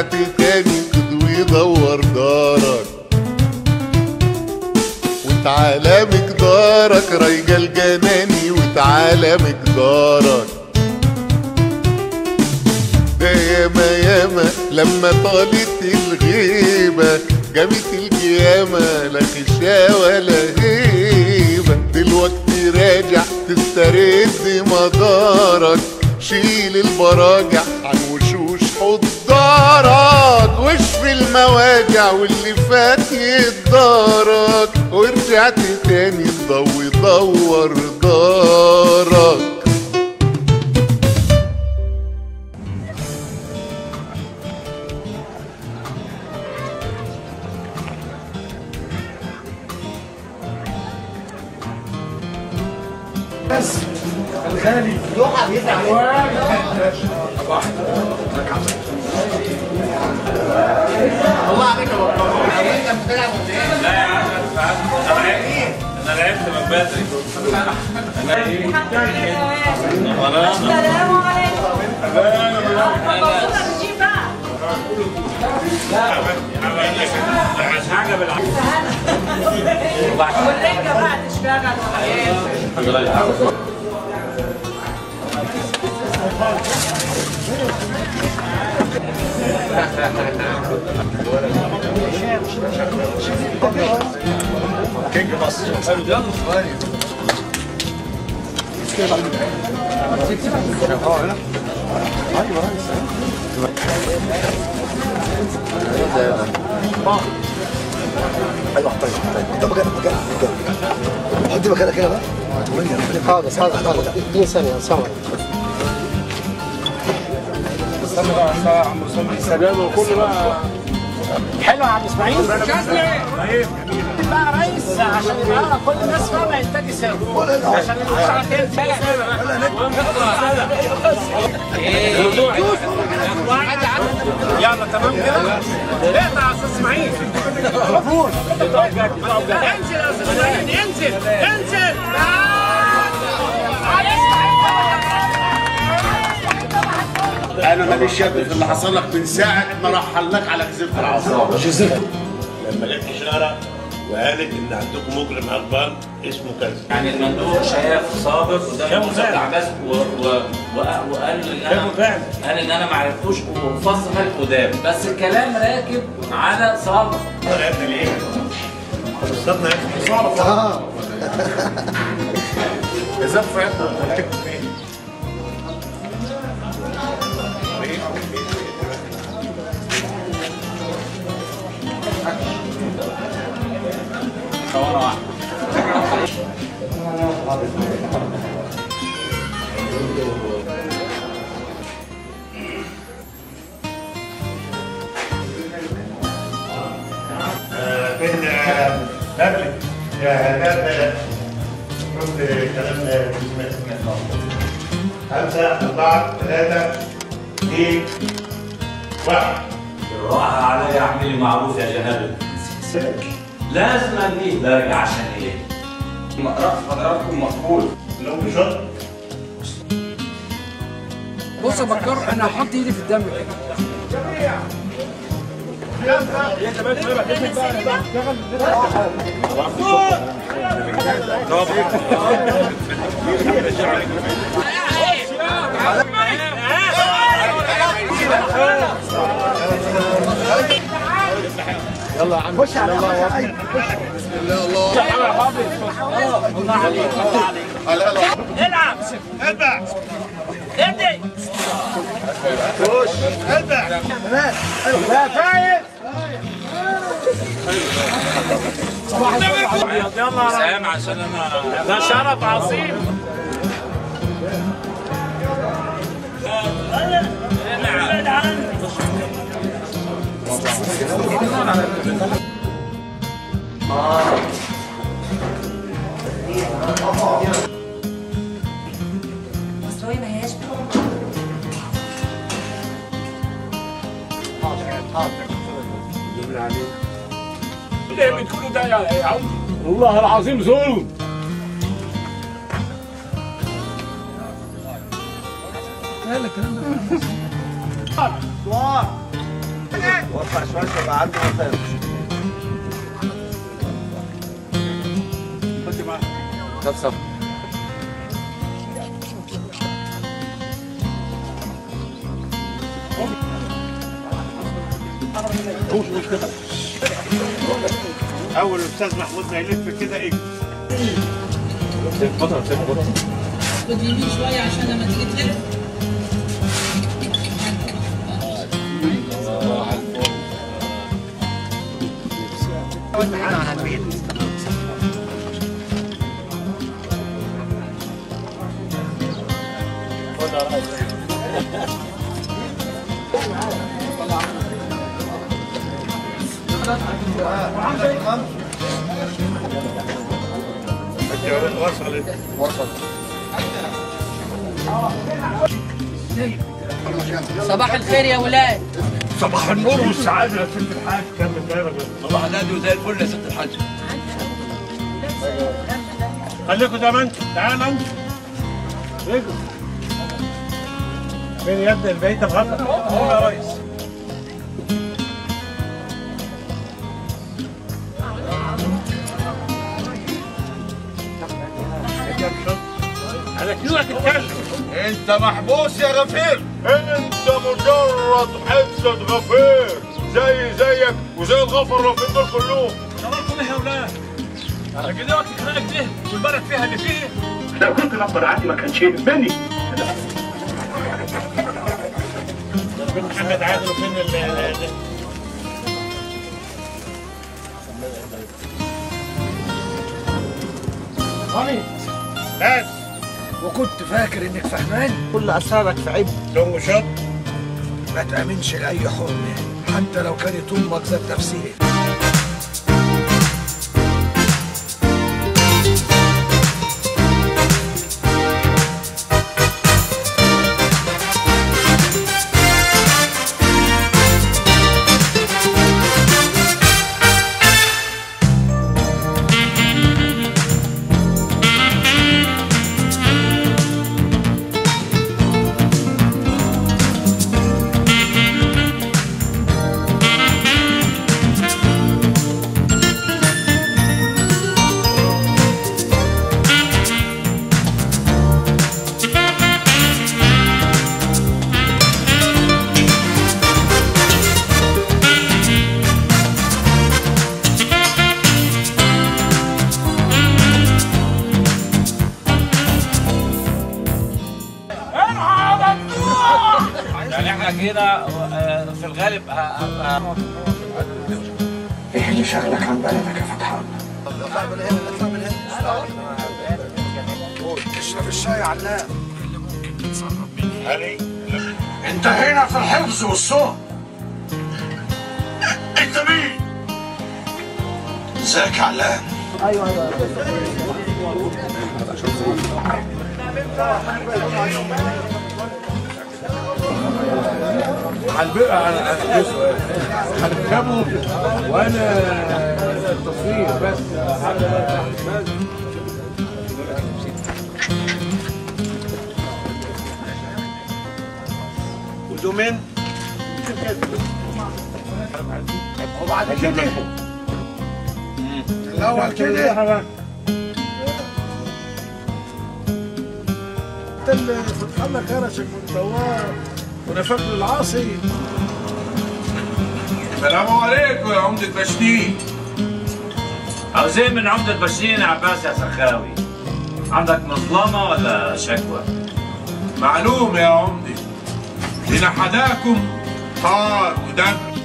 ورجعت تاني تضوي دور دارك وتعالى مقدارك رايجة الجناني وتعالى مقدارك ده ياما ياما لما طالت الغيبة جابت القيامة لا خشا ولا هيبة دلوقتي راجع تسترد مدارك شيل البراجع عن وشوش حضارك واشفي المواجع واللي فات يتدارك ورجعت تاني تضوي دور دارك انا لعبت من بدري السلام عليكم مبسوطة بتجيب بقى مش حاجه بالعكس والرجة بقى تشتغل وحاجات ايوه طيب طيب ده مكان مكان مكان حط مكانك هنا بقى خالص خالص خالص اديني ثانية سمر حلو يا عم اسماعيل بقى رئيس عشان يبقى كل الناس فاهمه انتاج يساوي عشان المشروع يلا تمام كده اقطع يا استاذ اسماعيل انزل يا استاذ اسماعيل انزل انزل انا ماليش يد في اللي حصل لك من ساعه ما رحلناك على جزيره العصابه لما لقيت اشاره وقالت ان عندكم مجرم هربان اسمه كذا يعني المندوب شاف صابر قدام موسى بن عباس و... و... و... وقال ان انا قال ان انا ما عرفتوش وفصل ملك قدام بس الكلام راكب على صابر يا ابني ليه؟ استنى يا ابني اه زف يا ابني فين نبلة يا هداد شفت كلام سمعت خمسة أربعة ثلاثة اثنين واحد بالراحه عليا اعملي معروف يا جهابل لازم اجيب برجع عشان ايه؟ لو بشط بص يا بكر انا هحط ايدي في الدم كده خش على خش على العب اربع ادي يلا سلام عشان انا ده شرف عظيم ابعد عني بس هو ما هياش اللي بتقولوا ده يا عم والله العظيم ظلم وارفع شويه يبقى عنده وفاه طب صف اول الاستاذ محمود ما يلف كده ايه خد يمين شويه عشان لما تيجي تلف صباح الخير يا ولاد صباح النور والسعاده يا ست الحاج كمل دايرك صباح الهدي وزي الفل يا ست الحاج خليكم زي ما انتم تعالوا انتم رجلوا فين يا ابني البيت مغفل هو يا ريس انا كده تتكلم انت محبوس يا غفير انت مجرد حفظة غفير زي زيك وزي الغفر الرفيق دول كلهم شرفكم ايه يا اولاد؟ انا كده وقت خناقك دي والبلد فيها اللي فيه لو كنت نقدر عندي ما كانش يهمني فين محمد عادل وفين ال ال- بس وكنت فاكر انك فهمان كل اسرارك في عيب لون وشط ما تامنش لاي حرمه حتى لو كانت امك ذات نفسيه يعني احنا كده آه، في الغالب ه- ه- ايه اللي شغلك عن بلدك يا فتح الله اطلع من هنا اطلع من هنا اشرب الشاي علام اللي ممكن تتصرف مني علي انت هنا في الحفظ والصوم انت مين؟ ازيك يا علام هنركبه وانا التصوير بس ودومين وبعد كده الاول كده انت اللي فتح الله كرشك من الدوار ونفك له العاصي السلام عليكم يا عمدة بشتين عاوزين من عمدة بشرين يا عباس يا سخاوي عندك مظلمة ولا شكوى؟ معلوم يا عمدة لنا حداكم طار ودم